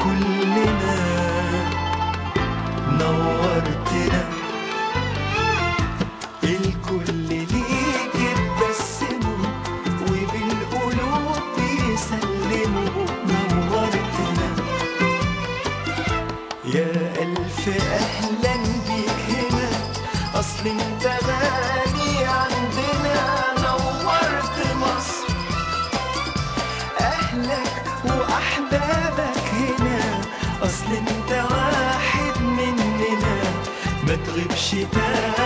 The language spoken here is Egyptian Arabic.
كلنا نورتنا الكل ليك اتبسموا وبالقلوب بيسلموا نورتنا يا ألف أهلا بيك هنا أصل انت غالي عندنا نورت مصر أهلك وأحبابك هنا أصل انت واحد مننا ما تغيبش تاني